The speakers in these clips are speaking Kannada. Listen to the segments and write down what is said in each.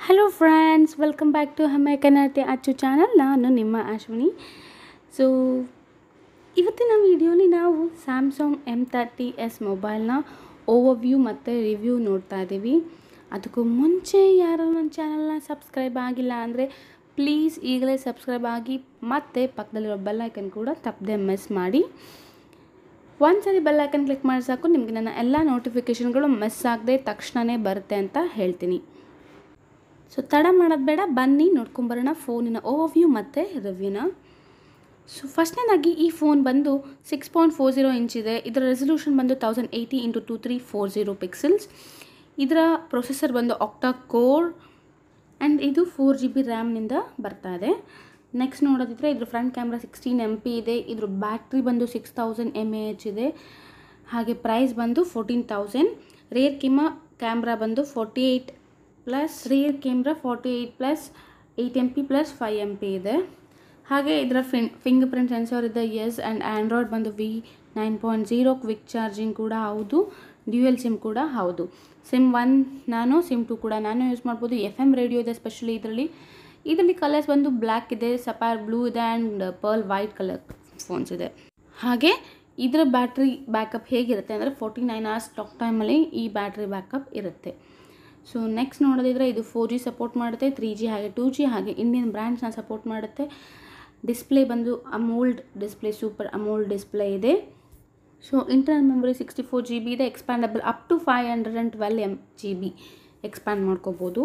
hello friends welcome back to ಹಮ್ಮೆ ಕನ್ನಡತಿ ಅಚ್ಚು ಚಾನಲ್ ನಾನು ನಿಮ್ಮ ಅಶ್ವಿನಿ ಸೊ ಇವತ್ತಿನ ವಿಡಿಯೋಲಿ ನಾವು ಸ್ಯಾಮ್ಸಂಗ್ ಎಮ್ ತರ್ಟಿ ಎಸ್ ಮೊಬೈಲ್ನ ಓವರ್ವ್ಯೂ ಮತ್ತು ರಿವ್ಯೂ ನೋಡ್ತಾ ಇದ್ದೀವಿ ಅದಕ್ಕೂ ಮುಂಚೆ ಯಾರು ನನ್ನ ಚಾನಲ್ನ ಸಬ್ಸ್ಕ್ರೈಬ್ ಆಗಿಲ್ಲ ಅಂದರೆ ಪ್ಲೀಸ್ ಈಗಲೇ ಸಬ್ಸ್ಕ್ರೈಬ್ ಆಗಿ ಮತ್ತು ಪಕ್ಕದಲ್ಲಿರೋ ಬೆಲ್ಲೈಕನ್ ಕೂಡ ತಪ್ಪದೆ ಮಿಸ್ ಮಾಡಿ ಒಂದ್ಸರಿ ಬೆಲ್ ಐಕನ್ ಕ್ಲಿಕ್ ಮಾಡಿ ಸಾಕು ನಿಮಗೆ ನನ್ನ ಎಲ್ಲ ನೋಟಿಫಿಕೇಷನ್ಗಳು ಮಿಸ್ ಆಗದೆ ತಕ್ಷಣವೇ ಬರುತ್ತೆ ಅಂತ ಹೇಳ್ತೀನಿ ಸೊ ತಡ ಮಾಡೋದು ಬೇಡ ಬನ್ನಿ ನೋಡ್ಕೊಂಬರೋಣ ಫೋನಿನ ಓವರ್ವ್ಯೂ ಮತ್ತು ರಿವ್ಯೂನ ಸೊ ಫಸ್ಟ್ನೇದಾಗಿ ಈ ಫೋನ್ ಬಂದು six point four zero inch ಇದೆ ಇದರ ರೆಸಲ್ಯೂಷನ್ ಬಂದು thousand eighty into two three four zero pixels ಇದರ ಪ್ರೊಸೆಸರ್ ಬಂದು ಆಕ್ಟಾ ಕೋರ್ ಆ್ಯಂಡ್ ಇದು ಫೋರ್ ಜಿ ಬಿ ರ್ಯಾಮ್ನಿಂದ ಬರ್ತಾ ಇದೆ ನೆಕ್ಸ್ಟ್ ನೋಡೋದಿದ್ರೆ ಇದ್ರ front camera sixteen M P ಇದೆ ಇದ್ರ ಬ್ಯಾಟ್ರಿ ಬಂದು six thousand M A H ಇದೆ ಹಾಗೆ ಪ್ರೈಸ್ ಬಂದು ಫೋರ್ಟೀನ್ ತೌಸಂಡ್ ರೇರ್ ಕಿಮ ಕ್ಯಾಮ್ರಾ ಬಂದು forty eight plus rear camera forty eight plus eight M P plus five M P ಇದೆ ಹಾಗೆ ಇದರ ಫಿನ್ ಫಿಂಗರ್ ಪ್ರಿಂಟ್ ಸೆನ್ಸರ್ ಇದೆ ಎಸ್ ಆ್ಯಂಡ್ ಆ್ಯಂಡ್ರಾಯ್ಡ್ ಬಂದು V nine point zero quick charging ಕೂಡ ಹೌದು ಡ್ಯೂಯಲ್ ಸಿಮ್ ಕೂಡ ಹೌದು ಸಿಮ್ ಒನ್ ನಾನು ಸಿಮ್ ಟು ಕೂಡ ನಾನು ಯೂಸ್ ಮಾಡ್ಬೋದು ಎಫ್ ಎಮ್ ರೇಡಿಯೋ ಇದೆ ಸ್ಪೆಷಲಿ ಇದರಲ್ಲಿ ಇದರಲ್ಲಿ ಕಲರ್ಸ್ ಬಂದು ಬ್ಲ್ಯಾಕ್ ಇದೆ ಸಪಾರ್ ಬ್ಲೂ ಇದೆ and pearl white colour phones ಇದೆ ಹಾಗೆ ಇದರ ಬ್ಯಾಟ್ರಿ ಬ್ಯಾಕಪ್ ಹೇಗಿರುತ್ತೆ ಅಂದರೆ ಫೋರ್ಟಿ ನೈನ್ ಅವರ್ಸ್ ಟಾಕ್ ಟೈಮಲ್ಲಿ ಈ ಬ್ಯಾಟ್ರಿ ಬ್ಯಾಕಪ್ ಇರುತ್ತೆ ಸೊ ನೆಕ್ಸ್ಟ್ ನೋಡೋದಿದ್ರೆ ಇದು ಫೋರ್ ಜಿ ಸಪೋರ್ಟ್ ಮಾಡುತ್ತೆ ತ್ರೀ ಜಿ ಹಾಗೆ ಟೂ ಜಿ ಹಾಗೆ ಇಂಡಿಯನ್ ಬ್ರ್ಯಾಂಡ್ಸ್ನ ಸಪೋರ್ಟ್ ಮಾಡುತ್ತೆ ಡಿಸ್ಪ್ಲೇ ಬಂದು AMOLED display super AMOLED display ಇದೆ so internal memory sixty four G B ಇದೆ expandable up to five hundred and twelve M G B expand ಮಾಡ್ಕೋಬೋದು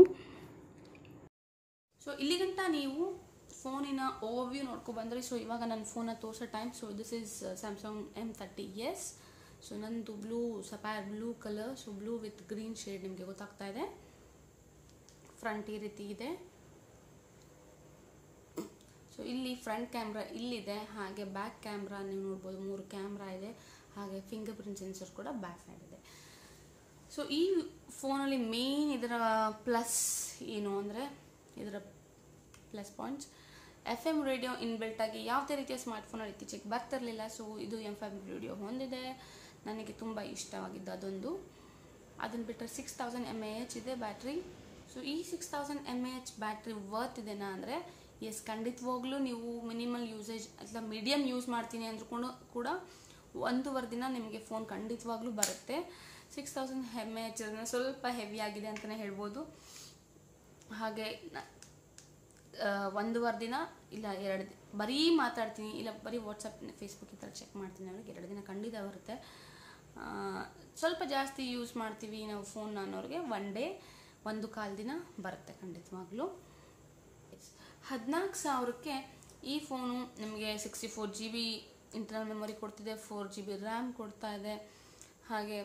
ಸೊ ಇಲ್ಲಿಗಂಟ ನೀವು ಫೋನಿನ ಓವರ್ವ್ಯೂ ನೋಡ್ಕೊ ಬಂದರೆ ಸೊ ಇವಾಗ ನನ್ನ ಫೋನ ತೋರಿಸೋ time so this is Samsung M thirty S so ನಂದು blue sapphire blue colour so blue with green shade ನಿಮಗೆ ಗೊತ್ತಾಗ್ತಾ ಇದೆ ಫ್ರಂಟ್ ಈ ರೀತಿ ಇದೆ ಸೊ ಇಲ್ಲಿ ಫ್ರಂಟ್ ಕ್ಯಾಮ್ರಾ ಇಲ್ಲಿದೆ ಹಾಗೆ ಬ್ಯಾಕ್ ಕ್ಯಾಮ್ರಾ ನೀವು ನೋಡ್ಬೋದು ಮೂರು ಕ್ಯಾಮ್ರಾ ಇದೆ ಹಾಗೆ ಫಿಂಗರ್ ಪ್ರಿಂಟ್ ಸೆನ್ಸರ್ ಕೂಡ ಬ್ಯಾಕ್ ಸೈಡ್ ಇದೆ ಸೊ ಈ ಫೋನಲ್ಲಿ ಮೇನ್ ಇದರ ಪ್ಲಸ್ ಏನು ಅಂದರೆ ಇದರ plus points F M radio inbuilt ಆಗಿ ಯಾವುದೇ ರೀತಿಯ ಸ್ಮಾರ್ಟ್ಫೋನಲ್ಲಿ ಇತ್ತೀಚೆಗೆ ಬರ್ತಿರಲಿಲ್ಲ ಸೊ ಇದು ಎಫ್ ಎಮ್ ರೇಡಿಯೋ ಹೊಂದಿದೆ ನನಗೆ ತುಂಬ ಇಷ್ಟವಾಗಿದ್ದು ಅದೊಂದು ಅದನ್ನು ಬಿಟ್ಟರೆ six thousand M A H ಇದೆ ಬ್ಯಾಟ್ರಿ ಸೊ ಈ six thousand M A H battery worth ಇದೆನಾ ಅಂದರೆ ಎಸ್ ಖಂಡಿತವಾಗ್ಲೂ ನೀವು ಮಿನಿಮಲ್ ಯೂಸೇಜ್ ಅಥವಾ ಮೀಡಿಯಮ್ ಯೂಸ್ ಮಾಡ್ತೀನಿ ಅಂದ್ರೂ ಕೂಡ ಒಂದೂವರೆ ದಿನ ನಿಮಗೆ ಫೋನ್ ಖಂಡಿತವಾಗ್ಲೂ ಬರುತ್ತೆ six thousand M A H ಸ್ವಲ್ಪ ಹೆವಿ ಆಗಿದೆ ಅಂತಲೇ ಹೇಳ್ಬೋದು ಹಾಗೆ ಒಂದೂವರೆ ದಿನ ಇಲ್ಲ ಎರಡು ಬರೀ ಮಾತಾಡ್ತೀನಿ ಇಲ್ಲ ಬರೀ ವಾಟ್ಸಪ್ ಫೇಸ್ಬುಕ್ ಈ ಥರ ಚೆಕ್ ಮಾಡ್ತೀನಿ ಅವ್ರಿಗೆ ಎರಡು ದಿನ ಖಂಡಿತ ಬರುತ್ತೆ ಸ್ವಲ್ಪ ಜಾಸ್ತಿ ಯೂಸ್ ಮಾಡ್ತೀವಿ ನಾವು ಫೋನ್ ಅನ್ನೋರಿಗೆ ಒನ್ ಡೇ ಒಂದು ಕಾಲು ದಿನ ಬರುತ್ತೆ ಖಂಡಿತವಾಗ್ಲೂ ಹದಿನಾಲ್ಕು ಸಾವಿರಕ್ಕೆ ಈ ಫೋನು ನಿಮಗೆ sixty four G B internal memory ಕೊಡ್ತಿದೆ ಫೋರ್ ಜಿ ಬಿ ರ್ಯಾಮ್ ಕೊಡ್ತಾ ಇದೆ ಹಾಗೆ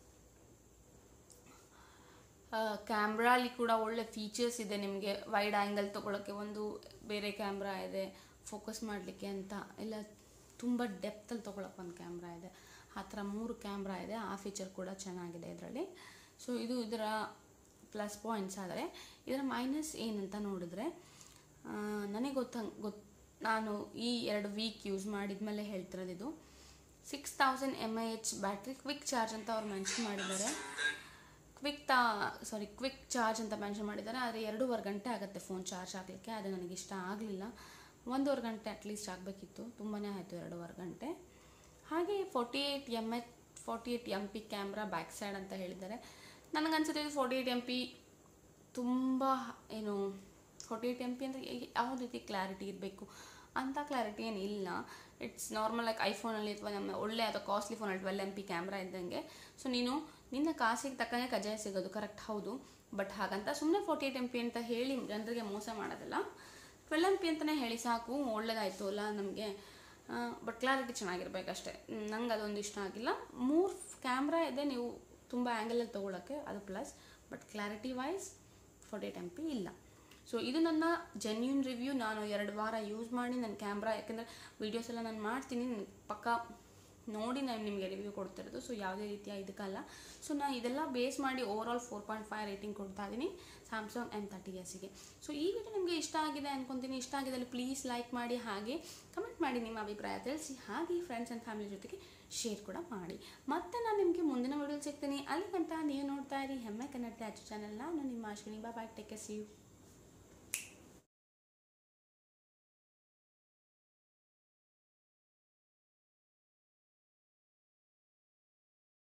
ಕ್ಯಾಮ್ರಾಲಿ ಕೂಡ ಒಳ್ಳೆ ಫೀಚರ್ಸ್ ಇದೆ ನಿಮಗೆ ವೈಡ್ ಆ್ಯಂಗಲ್ ತೊಗೊಳಕ್ಕೆ ಒಂದು ಬೇರೆ ಕ್ಯಾಮ್ರಾ ಇದೆ ಫೋಕಸ್ ಮಾಡಲಿಕ್ಕೆ ಅಂತ ಇಲ್ಲ ತುಂಬ ಡೆಪ್ತಲ್ಲಿ ತೊಗೊಳಕ್ಕೆ ಒಂದು ಕ್ಯಾಮ್ರಾ ಇದೆ ಆ ಥರ ಮೂರು ಕ್ಯಾಮ್ರಾ ಇದೆ ಆ ಫೀಚರ್ ಕೂಡ ಚೆನ್ನಾಗಿದೆ ಇದರಲ್ಲಿ ಸೊ ಇದು ಇದರ ಪ್ಲಸ್ ಪಾಯಿಂಟ್ಸ್ ಆದರೆ ಇದರ ಮೈನಸ್ ಏನಂತ ನೋಡಿದ್ರೆ ನನಗೆ ಗೊತ್ತಂಗೆ ಗೊತ್ತು ನಾನು ಈ ಎರಡು ವೀಕ್ ಯೂಸ್ ಮಾಡಿದ್ಮೇಲೆ ಹೇಳ್ತಿರೋದು ಇದು six thousand M I H battery quick charge ಅಂತ ಅವ್ರು ಮೆನ್ಷನ್ ಮಾಡಿದ್ದಾರೆ ಕ್ವಿಕ್ ತಾ ಸಾರಿ ಕ್ವಿಕ್ ಚಾರ್ಜ್ ಅಂತ ಮೆನ್ಷನ್ ಮಾಡಿದ್ದಾರೆ ಆದರೆ ಎರಡೂವರೆ ಗಂಟೆ ಆಗುತ್ತೆ ಫೋನ್ ಚಾರ್ಜ್ ಆಗಲಿಕ್ಕೆ ಅದು ನನಗೆ ಇಷ್ಟ ಆಗಲಿಲ್ಲ ಒಂದೂವರೆ ಗಂಟೆ ಅಟ್ಲೀಸ್ಟ್ ಆಗಬೇಕಿತ್ತು ತುಂಬಾ ಆಯಿತು ಎರಡೂವರೆ ಗಂಟೆ ಹಾಗೆ forty eight M H forty eight M P camera back side ಅಂತ ಹೇಳಿದ್ದಾರೆ ನನಗನ್ಸುತ್ತೆ ಇದು ಫೋರ್ಟಿ ಏಯ್ಟ್ ಎಮ್ ಪಿ ತುಂಬ ಏನು ಫೋರ್ಟಿ ಏಯ್ಟ್ ಎಮ್ ಪಿ ಅಂದರೆ ಯಾವ ರೀತಿ ಕ್ಲಾರಿಟಿ ಇರಬೇಕು ಅಂಥ ಕ್ಲಾರಿಟಿ ಏನು ಇಲ್ಲ ಇಟ್ಸ್ ನಾರ್ಮಲ್ ಆಗಿ ಐಫೋನಲ್ಲಿ ಅಥವಾ ನಮ್ಮ ಒಳ್ಳೆ ಅಥವಾ ಕಾಸ್ಟ್ಲಿ ಫೋನಲ್ಲಿ ಟ್ವೆಲ್ ಎಮ್ ಪಿ ಕ್ಯಾಮ್ರಾ ಇದ್ದಂಗೆ ಸೊ ನೀನು ನಿನ್ನ ಕಾಸಿಗೆ ತಕ್ಕಂಗೆ ಕಜಾಯ ಸಿಗೋದು ಕರೆಕ್ಟ್ ಹೌದು ಬಟ್ ಹಾಗಂತ ಸುಮ್ಮನೆ ಫೋರ್ಟಿ ಏಯ್ಟ್ ಎಮ್ ಪಿ ಅಂತ ಹೇಳಿ ಜನರಿಗೆ ಮೋಸ ಮಾಡೋದಿಲ್ಲ ಟ್ವೆಲ್ ಎಮ್ ಪಿ ಅಂತಲೇ ಹೇಳಿ ಸಾಕು ಒಳ್ಳೇದಾಯಿತು ಅಲ್ಲ ನಮಗೆ ಬಟ್ ಕ್ಲಾರಿಟಿ ಚೆನ್ನಾಗಿರ್ಬೇಕಷ್ಟೇ ನಂಗೆ ಅದೊಂದು ಇಷ್ಟ ಆಗಿಲ್ಲ ಮೂರು ಕ್ಯಾಮ್ರಾ ಇದೆ ನೀವು ತುಂಬ ಆ್ಯಂಗಲಲ್ಲಿ ತೊಗೊಳಕ್ಕೆ ಅದು plus but clarity wise forty eight M P ಇಲ್ಲ ಸೊ ಇದು ನನ್ನ ಜೆನ್ಯೂನ್ ರಿವ್ಯೂ ನಾನು ಎರಡು ವಾರ ಯೂಸ್ ಮಾಡಿ ನನ್ನ ಕ್ಯಾಮ್ರಾ ಯಾಕೆಂದರೆ ವೀಡಿಯೋಸ್ ಎಲ್ಲ ನಾನು ಮಾಡ್ತೀನಿ ಪಕ್ಕ ನೋಡಿ ನಾನು ನಿಮಗೆ ರಿವ್ಯೂ ಕೊಡ್ತಿರೋದು ಸೊ ಯಾವುದೇ ರೀತಿಯ ಇದಕ್ಕಲ್ಲ ಸೊ ನಾನು ಇದೆಲ್ಲ ಬೇಸ್ ಮಾಡಿ overall four point five rating ಕೊಡ್ತಾ ಇದ್ದೀನಿ ಸ್ಯಾಮ್ಸಂಗ್ ಎಮ್ ತರ್ಟಿ ಎಸ್ಸಿಗೆ ಸೊ ಈ ವಿಡಿಯೋ ನಿಮಗೆ ಇಷ್ಟ ಆಗಿದೆ ಅನ್ಕೊತೀನಿ ಇಷ್ಟ ಆಗಿದ್ದಲ್ಲಿ ಪ್ಲೀಸ್ ಲೈಕ್ ಮಾಡಿ ಹಾಗೆ ಕಮೆಂಟ್ ಮಾಡಿ ನಿಮ್ಮ ಅಭಿಪ್ರಾಯ ತಿಳಿಸಿ ಹಾಗೆ ಫ್ರೆಂಡ್ಸ್ ಆ್ಯಂಡ್ ಫ್ಯಾಮಿಲಿ ಜೊತೆಗೆ ಶೇರ್ ಕೂಡ ಮಾಡಿ ಮತ್ತೆ ನಾನು ನಿಮಗೆ ಮುಂದಿನ ವಿಡಿಯೋ ಸಿಗ್ತೀನಿ ಅಲ್ಲಿ ತನಕ ನೀವು ನೋಡ್ತಾ ಇರಿ ಹೆಮ್ಮೆ ಕನ್ನಡ ಅಚ್ಚು ಚಾನಲ್ ನಾನು ನಿಮ್ಮ Ashwini bye take see you